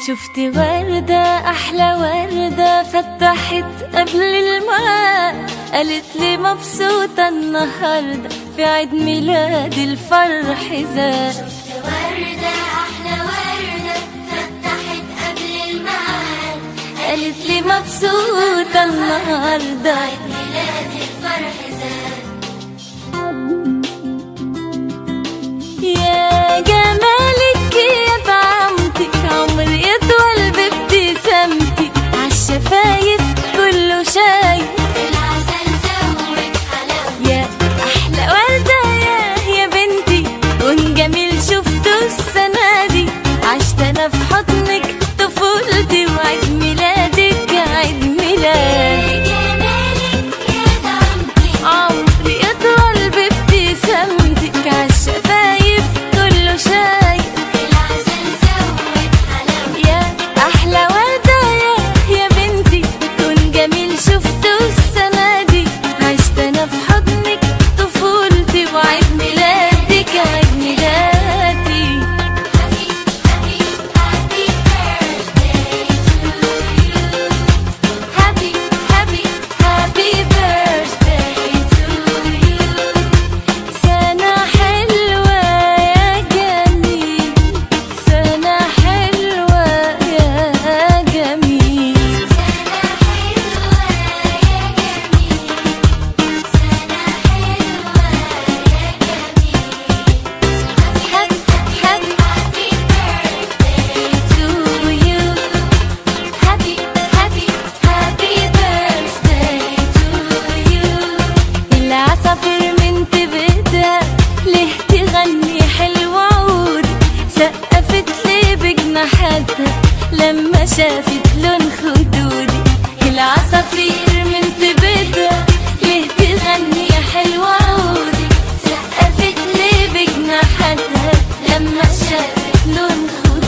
شفت وردة أحلى وردة فتحت قبل الميعاد قالت لي مبسوطة النهاردة في عيد ميلاد الفرح زاد شفت وردة أحلى وردة فتحت قبل الميعاد قالت لي مبسوطة النهاردة ميلاد الفرح زاد يا جمالك يا طعمتك عمري يطول بابتسامتك عالشفايف كله شايف العسل زود حلاوة يا احلى ورده يا يا بنتي لون جميل شفته السنه دي عشت انا في حضنك طفولتي وعيد ميلادك عيد ميلادي جمالك يا دمتي عمري يطول بابتسامتك عالشفايف كله شايف العسل زود حلاوة يا احلى ورده يا يا بنتي لون جميل شفته السنه دي عشت انا في حضنك طفولتي وعيد ميلادك عيد ميلادي Happy, happy, happy birthday to you. هابي هابي هابي بيرثداي تو يو سنة حلوة يا جميل سنة حلوة يا جميل سنة حلوة يا جميل سنة حلوة يا جميل هابي هابي happy birthday to you happy happy happy birthday to you العصافير من تبدا ليه تغني حلو عود سقفت لي بجناحاتها لما شافت لون خدودي العصافير من تبدا ليه تغني حلو عودي سقفت لي بجناحاتها لما شافت لون خدودي